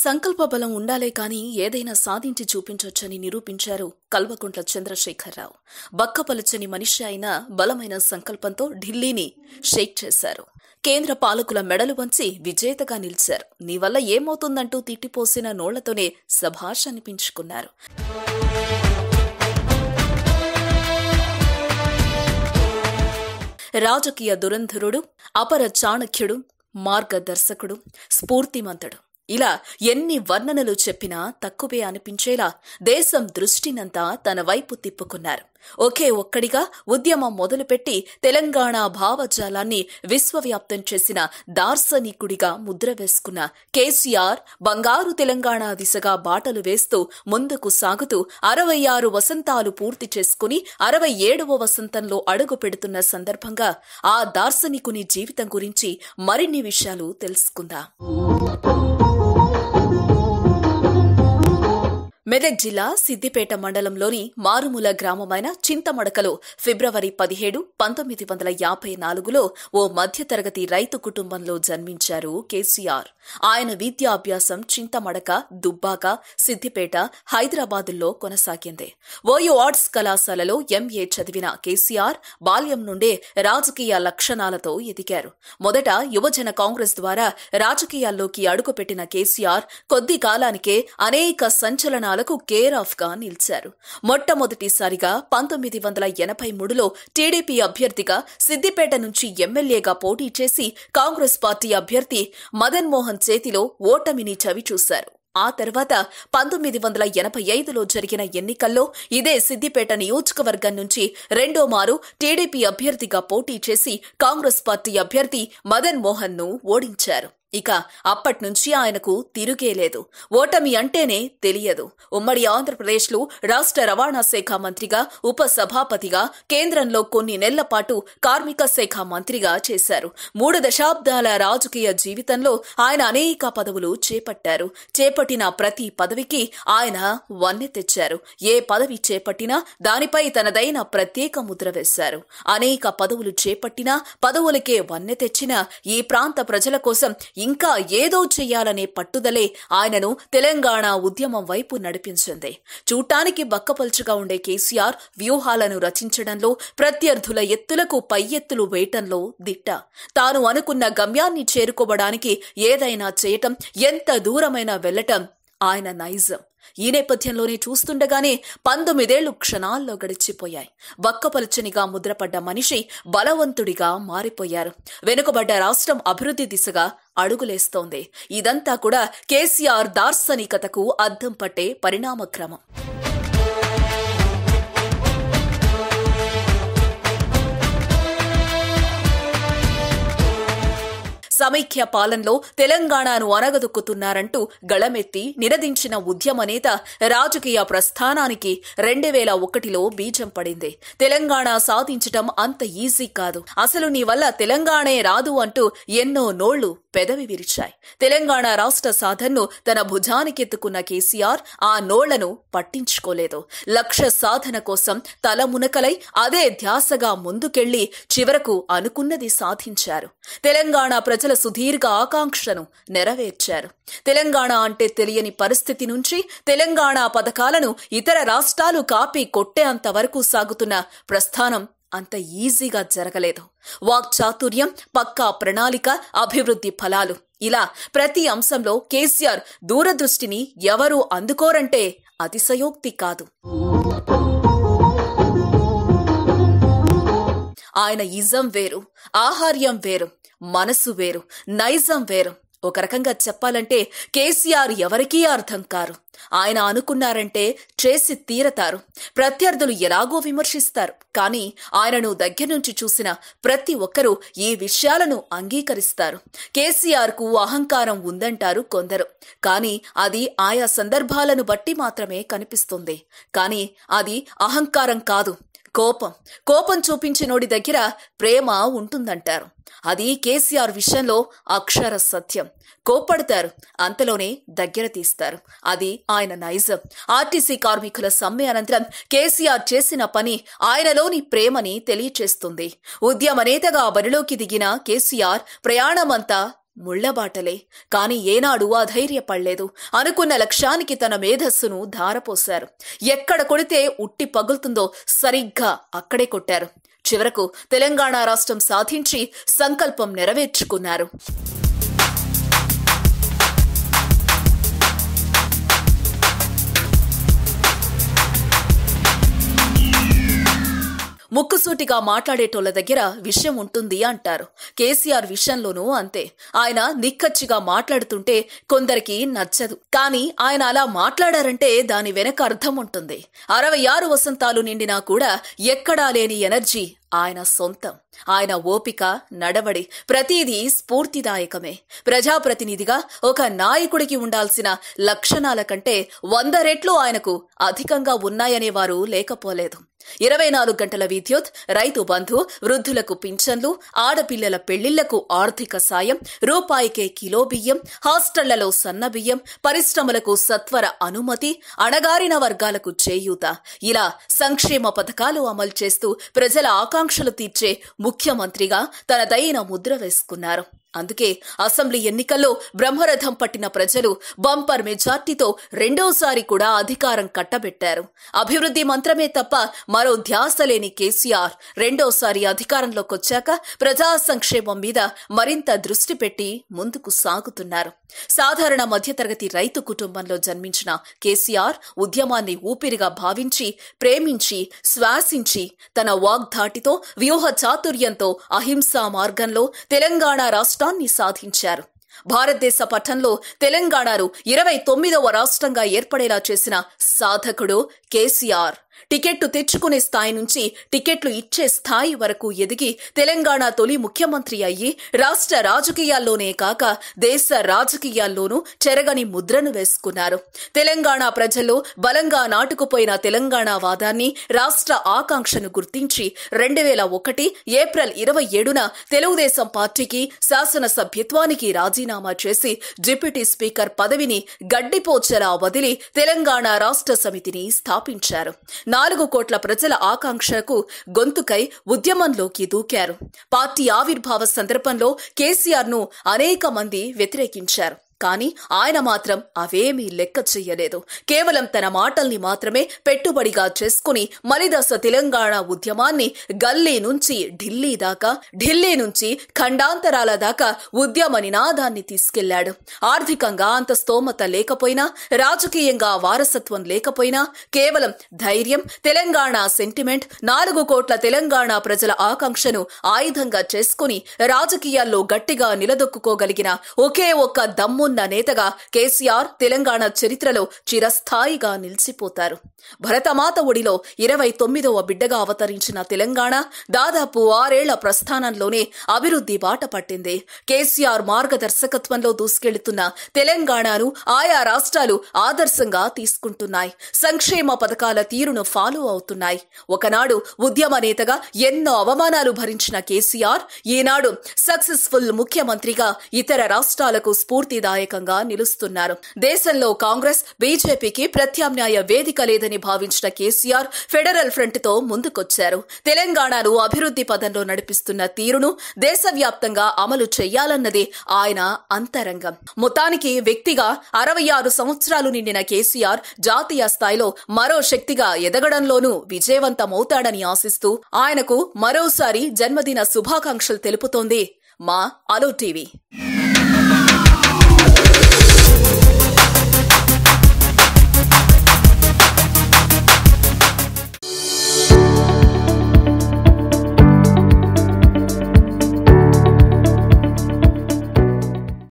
సంకల్ప బలం ఉండాలే కాని ఏదైనా సాధించి చూపించొచ్చని నిరూపించారు కల్వకుంట్ల చంద్రశేఖరరావు బక్కపలుచని మనిషి అయిన బలమైన సంకల్పంతో ఢిల్లీని షేక్ చేశారు కేంద్ర పాలకుల మెడలు వంచి విజేతగా నిలిచారు నీ వల్ల ఏమవుతుందంటూ తిట్టిపోసిన నోళ్లతోనే సభాష్ అనిపించుకున్నారు రాజకీయ దురంధరుడు అపర చాణక్యుడు మార్గదర్శకుడు స్ఫూర్తిమంతుడు ఇలా ఎన్ని వర్ణనలు చెప్పినా తక్కువే అనిపించేలా దేశం దృష్టినంతా తన వైపు తిప్పుకున్నారు ఒకే ఒక్కడిగా ఉద్యమం మొదలుపెట్టి తెలంగాణ భావజాలాన్ని విశ్వవ్యాప్తం చేసిన దార్శనికుడిగా ముద్ర వేసుకున్న కేసీఆర్ బంగారు తెలంగాణ దిశగా బాటలు వేస్తూ ముందుకు సాగుతూ అరవై ఆరు వసంతాలు పూర్తి చేసుకుని అరవై ఏడవ వసంతంలో అడుగు పెడుతున్న సందర్భంగా ఆ దార్శనికుని జీవితం గురించి మరిన్ని విషయాలు తెలుసుకుందాం మెదక్ జిల్లా సిద్దిపేట మండలంలోని మారుమూల గ్రామమైన చింతమడకలో ఫిబ్రవరి పదిహేడు పంతొమ్మిది వందల యాభై నాలుగులో ఓ మధ్యతరగతి రైతు కుటుంబంలో జన్మించారు కేసీఆర్ ఆయన విద్యాభ్యాసం చింతమడక దుబ్బాక సిద్దిపేట హైదరాబాదుల్లో కొనసాగింది ఓయో ఆర్ట్స్ కళాశాలలో ఎంఏ చదివిన కేసీఆర్ బాల్యం నుండే రాజకీయ లక్షణాలతో ఎదిగారు మొదట యువజన కాంగ్రెస్ ద్వారా రాజకీయాల్లోకి అడుగుపెట్టిన కేసీఆర్ కొద్ది కాలానికే అనేక సంచలనాలకు కేర్ ఆఫ్ గా నిలిచారు మొట్టమొదటిసారిగా పంతొమ్మిది వందల ఎనభై మూడులో టీడీపీ అభ్యర్థిగా సిద్దిపేట నుంచి ఎమ్మెల్యేగా పోటీ చేసి కాంగ్రెస్ పార్టీ అభ్యర్థి మదన్ మోహన్ చేతిలో ఓటమిని చవిచూశారు ఆ తర్వాత పంతొమ్మిది వందల ఎనభై ఐదులో జరిగిన ఎన్నికల్లో ఇదే సిద్దిపేట నియోజకవర్గం నుంచి రెండో మారు టీడీపీ అభ్యర్థిగా పోటీ చేసి కాంగ్రెస్ పార్టీ అభ్యర్థి మదన్ మోహన్ ను ఓడించారు ఇక అప్పట్నుంచి ఆయనకు తిరుగేలేదు ఓటమి అంటేనే తెలియదు ఉమ్మడి ఆంధ్రప్రదేశ్లో రాష్ట్ర రవాణా శాఖ మంత్రిగా ఉప సభాపతిగా కేంద్రంలో కొన్ని నెలల పాటు కార్మిక శాఖ మంత్రిగా చేశారు మూడు దశాబ్దాల రాజకీయ జీవితంలో ఆయన అనేక పదవులు చేపట్టారు చేపట్టిన ప్రతి పదవికి ఆయన వన్నె తెచ్చారు ఏ పదవి చేపట్టినా దానిపై తనదైన ప్రత్యేక ముద్ర వేశారు అనేక పదవులు చేపట్టినా పదవులకే వన్నె తెచ్చిన ఈ ప్రాంత ప్రజల కోసం ఇంకా ఏదో చెయ్యాలనే పట్టుదలే ఆయనను తెలంగాణ ఉద్యమం వైపు నడిపించింది చూడటానికి బక్కపలుచుగా ఉండే కేసీఆర్ వ్యూహాలను రచించడంలో ప్రత్యర్థుల ఎత్తులకు పై ఎత్తులు వేయటంలో దిట్ట తాను అనుకున్న గమ్యాన్ని చేరుకోవడానికి ఏదైనా చేయటం ఎంత దూరమైనా వెళ్లటం ఆయన నైజం ఈ నేపథ్యంలోనే చూస్తుండగానే పంతొమ్మిదేళ్లు క్షణాల్లో గడిచిపోయాయి బక్కపలుచనిగా ముద్రపడ్డ మనిషి బలవంతుడిగా మారిపోయారు వెనుకబడ్డ రాష్ట్రం అభివృద్ధి దిశగా అడుగులేస్తోంది ఇదంతా కూడా కేసీఆర్ దార్శనికతకు అద్దం పట్టే పరిణామక్రమం సమైక్య పాలనలో తెలంగాణను అనగదొక్కుతున్నారంటూ గళమెత్తి నినదించిన ఉద్యమ నేత రాజకీయ ప్రస్థానానికి రెండు వేల ఒకటిలో బీజం పడింది తెలంగాణ సాధించటం అంత ఈజీ కాదు అసలు నీ వల్ల తెలంగాణే రాదు అంటూ ఎన్నో నోళ్లు పెదవి విరిచాయి తెలంగాణ రాష్ట్ర సాధనను తన భుజానికెత్తుకున్న కేసీఆర్ ఆ నోళ్లను పట్టించుకోలేదు లక్ష్య సాధన కోసం తలమునకలై అదే ధ్యాసగా ముందుకెళ్లి చివరకు అనుకున్నది సాధించారు తెలంగాణ ప్రజల సుదీర్ఘ ఆకాంక్షను నెరవేర్చారు తెలంగాణ అంటే తెలియని పరిస్థితి నుంచి తెలంగాణ పథకాలను ఇతర రాష్ట్రాలు కాపీ కొట్టేంత వరకు సాగుతున్న ప్రస్థానం అంత ఈజీగా జరగలేదు వాక్చాతుర్యం పక్కా ప్రణాళిక అభివృద్ధి ఫలాలు ఇలా ప్రతి అంశంలో కేసీఆర్ దూరదృష్టిని ఎవరూ అందుకోరంటే అతిశయోక్తి కాదు ఆయన ఇజం వేరు ఆహార్యం వేరు మనసు వేరు నైజం వేరు ఒక రకంగా చెప్పాలంటే కేసీఆర్ ఎవరికీ అర్థం కారు ఆయన అనుకున్నారంటే చేసి తీరతారు ప్రత్యర్థులు ఎలాగో విమర్శిస్తారు కానీ ఆయనను దగ్గర నుంచి చూసిన ప్రతి ఒక్కరూ ఈ విషయాలను అంగీకరిస్తారు కేసీఆర్ కు అహంకారం ఉందంటారు కొందరు కానీ అది ఆయా సందర్భాలను బట్టి మాత్రమే కనిపిస్తుంది కానీ అది అహంకారం కాదు కోపం కోపం చూపించినోడి దగ్గర ప్రేమ ఉంటుందంటారు అది కేసీఆర్ విషయంలో అక్షర సత్యం కోప్పడతారు అంతలోనే దగ్గర తీస్తారు అది ఆయన నైజం ఆర్టీసీ కార్మికుల సమ్మె అనంతరం కేసీఆర్ చేసిన పని ఆయనలోని ప్రేమని తెలియచేస్తుంది ఉద్యమ నేతగా బరిలోకి దిగిన కేసీఆర్ ప్రయాణమంతా ముళ్లబాటలే కాని ఏనాడు అధైర్యపడలేదు అనుకున్న లక్ష్యానికి తన మేధస్సును ధారపోశారు ఎక్కడ కొడితే ఉట్టి పగులుతుందో సరిగ్గా అక్కడే కొట్టారు చివరకు తెలంగాణ రాష్ట్రం సాధించి సంకల్పం నెరవేర్చుకున్నారు ముక్కుసూటిగా మాట్లాడేటోళ్ల దగ్గర విషయం ఉంటుంది అంటారు కేసీఆర్ విషయంలోనూ అంతే ఆయన నిక్కచ్చిగా మాట్లాడుతుంటే కొందరికి నచ్చదు కానీ ఆయన అలా మాట్లాడారంటే దాని వెనక అర్థం ఉంటుంది అరవై ఆరు వసంతాలు నిండినా కూడా ఎక్కడా లేని ఎనర్జీ ఆయన సొంతం ఆయన ఓపిక నడవడి ప్రతిదీ స్ఫూర్తిదాయకమే ప్రజాప్రతినిధిగా ఒక నాయకుడికి ఉండాల్సిన లక్షణాల కంటే వంద రెట్లు ఆయనకు అధికంగా ఉన్నాయనేవారు లేకపోలేదు ఇరవై నాలుగు గంటల విద్యుత్ రైతు బంధు వృద్ధులకు పింఛన్లు ఆడపిల్లల పెళ్లిళ్లకు ఆర్థిక సాయం రూపాయికే కిలో బియ్యం హాస్టళ్లలో సన్న బియ్యం పరిశ్రమలకు సత్వర అనుమతి అణగారిన వర్గాలకు చేయూత ఇలా సంక్షేమ పథకాలు అమలు చేస్తూ ప్రజల ఆకాంక్షలు తీర్చే ముఖ్యమంత్రిగా తనదైన ముద్ర వేసుకున్నారు అందుకే అసెంబ్లీ ఎన్నికల్లో బ్రహ్మరథం పట్టిన ప్రజలు బంపర్ మెజార్టీతో రెండోసారి కూడా అధికారం కట్టబెట్టారు అభివృద్ధి మంత్రమే తప్ప మరో ధ్యాస లేని కేసీఆర్ రెండోసారి అధికారంలోకొచ్చాక ప్రజా సంక్షేమం మీద మరింత దృష్టి పెట్టి ముందుకు సాగుతున్నారు సాధారణ మధ్యతరగతి రైతు కుటుంబంలో జన్మించిన కేసీఆర్ ఉద్యమాన్ని ఊపిరిగా భావించి ప్రేమించి శ్వాసించి తన వాగ్ధాటితో వ్యూహ చాతుర్యంతో అహింసా మార్గంలో తెలంగాణ రాష్ట్రాన్ని సాధించారు భారతదేశ పట్టంలో తెలంగాణను ఇరవై తొమ్మిదవ రాష్ట్రంగా ఏర్పడేలా చేసిన సాధకుడు కేసీఆర్ టికెట్టు తెచ్చుకునే స్థాయి నుంచి టికెట్లు ఇచ్చే స్థాయి వరకు ఎదిగి తెలంగాణ తొలి ముఖ్యమంత్రి అయ్యి రాష్ట్ర రాజకీయాల్లోనే కాక దేశ రాజకీయాల్లోనూ చెరగని ముద్రను వేసుకున్నారు తెలంగాణ ప్రజల్లో బలంగా నాటుకుపోయిన తెలంగాణ వాదాన్ని రాష్ట్ర ఆకాంక్షను గుర్తించి రెండు వేల ఒకటి ఏప్రిల్ ఇరవై ఏడున తెలుగుదేశం పార్టీకి శాసనసభ్యత్వానికి రాజీనామా చేసి డిప్యూటీ స్పీకర్ పదవిని గడ్డిపోచెలా వదిలి తెలంగాణ రాష్ట్ర సమితిని స్థాపించారు నాలుగు కోట్ల ప్రజల ఆకాంక్షకు గొంతుకై ఉద్యమంలోకి దూకారు పార్టీ ఆవిర్భావ సందర్భంలో కేసీఆర్ ను అనేక మంది వ్యతిరేకించారు కానీ ఆయన మాత్రం అవేమీ లెక్క చెయ్యలేదు కేవలం తన మాటల్ని మాత్రమే పెట్టుబడిగా చేసుకుని మలిదశ తెలంగాణ ఉద్యమాన్ని గల్లీ నుంచి ఢిల్లీ దాకా ఢిల్లీ నుంచి ఖండాంతరాల దాకా ఉద్యమ నినాదాన్ని తీసుకెళ్లాడు ఆర్థికంగా అంత స్తోమత లేకపోయినా రాజకీయంగా వారసత్వం లేకపోయినా కేవలం ధైర్యం తెలంగాణ సెంటిమెంట్ నాలుగు కోట్ల తెలంగాణ ప్రజల ఆకాంక్షను ఆయుధంగా చేసుకుని రాజకీయాల్లో గట్టిగా నిలదొక్కుకోగలిగిన ఒకే ఒక్క దమ్మున్న నేతగా కేసీఆర్ తెలంగాణ చరిత్రలో చిరస్థాయిగా నిలిచిపోతారు భరతమాత ఒడిలో ఇరవై తొమ్మిదవ బిడ్డగా అవతరించిన తెలంగాణ దాదాపు ఆరేళ్ల ప్రస్థానంలోనే అభివృద్ధి బాట పట్టింది కేసీఆర్ మార్గదర్శకత్వంలో దూసుకెళ్తున్న తెలంగాణను ఆయా రాష్ట్రాలు ఆదర్శంగా తీసుకుంటున్నాయి సంక్షేమ పథకాల తీరును ఫాలో అవుతున్నాయి ఒకనాడు ఉద్యమ నేతగా ఎన్నో అవమానాలు భరించిన కేసీఆర్ ఈనాడు సక్సెస్ఫుల్ ముఖ్యమంత్రిగా ఇతర రాష్ట్రాలకు స్ఫూర్తిదాయకంగా నిలుస్తున్నారు దేశంలో కాంగ్రెస్ బీజేపీకి ప్రత్యామ్నాయ వేదిక లేదని భావించిన కేసీఆర్ ఫెడరల్ ఫ్రంట్ తో ముందుకొచ్చారు తెలంగాణను అభివృద్ధి పదంలో నడిపిస్తున్న తీరును దేశవ్యాప్తంగా అమలు చేయాలన్నదే ఆయన అంతరంగం మొత్తానికి వ్యక్తిగా అరవై ఆరు సంవత్సరాలు నిండిన కేసీఆర్ జాతీయ స్థాయిలో మరో శక్తిగా ఎదగడంలోనూ విజయవంతమవుతాడని ఆశిస్తూ ఆయనకు మరోసారి జన్మదిన శుభాకాంక్షలు తెలుపుతోంది మా అలో టీవీ